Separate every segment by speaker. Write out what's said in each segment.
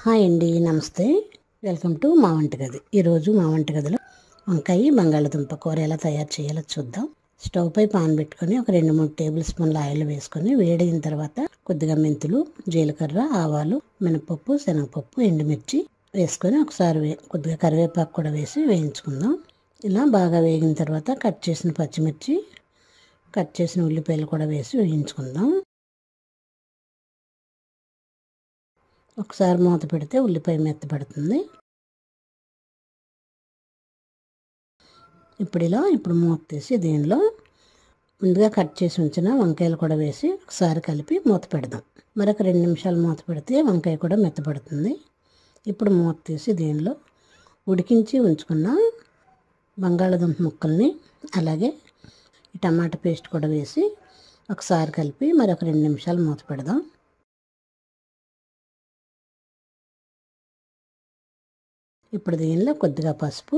Speaker 1: hi అండి నమస్తే welcome to మా వంటగది ఈరోజు మా వంటగదిలో వంకాయ బంగాళదుంప కూర ఎలా తయారు చేయాలో చూద్దాం స్టవ్ పై పాన్ పెట్టుకొని ఒక రెండు మూడు టేబుల్ స్పూన్ల ఆయిల్ వేసుకొని వేడైన తర్వాత కొద్దిగా మెంతులు జీలకర్ర ఆవాలు మినపప్పు శనగపప్పు ఎండుమిర్చి వేసుకొని ఒకసారి వే కొద్దిగా కరివేపాకు కూడా వేసి వేయించుకుందాం ఇలా బాగా వేగిన తర్వాత కట్ చేసిన పచ్చిమిర్చి కట్ చేసిన ఉల్లిపాయలు కూడా వేసి వేయించుకుందాం ఒకసారి మూత పెడితే ఉల్లిపాయ మెత్తపడుతుంది ఇప్పుడు ఇలా ఇప్పుడు మూత తీసి దీనిలో ముందుగా కట్ చేసి ఉంచిన వంకాయలు కూడా వేసి ఒకసారి కలిపి మూత పెడదాం మరొక రెండు నిమిషాలు మూత పెడితే వంకాయ కూడా మెత్తపడుతుంది ఇప్పుడు మూత తీసి దీనిలో ఉడికించి ఉంచుకున్న బంగాళదుంప ముక్కల్ని అలాగే ఈ టమాటా పేస్ట్ కూడా వేసి ఒకసారి కలిపి మరొక రెండు నిమిషాలు మూత పెడదాం ఇప్పుడు దీనిలో కొద్దిగా పసుపు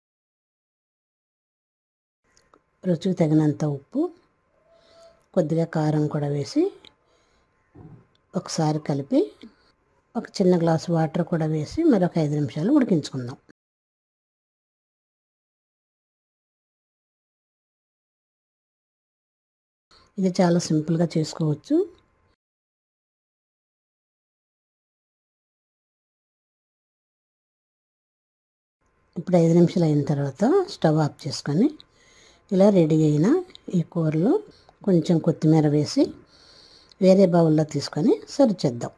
Speaker 1: రుచికి తగినంత ఉప్పు కొద్దిగా కారం కూడా వేసి ఒకసారి కలిపి ఒక చిన్న గ్లాసు వాటర్ కూడా వేసి మరొక ఐదు నిమిషాలు ఉడికించుకుందాం ఇది చాలా సింపుల్గా చేసుకోవచ్చు ఇప్పుడు ఐదు నిమిషాలు అయిన తర్వాత స్టవ్ ఆఫ్ చేసుకొని ఇలా రెడీ అయిన ఈ కూరలో కొంచెం కొత్తిమీర వేసి వేరే బౌల్లో తీసుకొని సర్వ్ చేద్దాం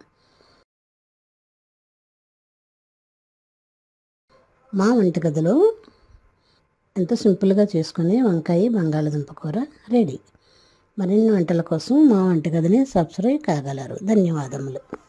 Speaker 1: మా వంటగదిలో ఎంతో సింపుల్గా చేసుకుని వంకాయ బంగాళదుంప కూర రెడీ మరిన్ని వంటల కోసం మా వంటగదిని సబ్స్క్రైబ్ కాగలరు ధన్యవాదములు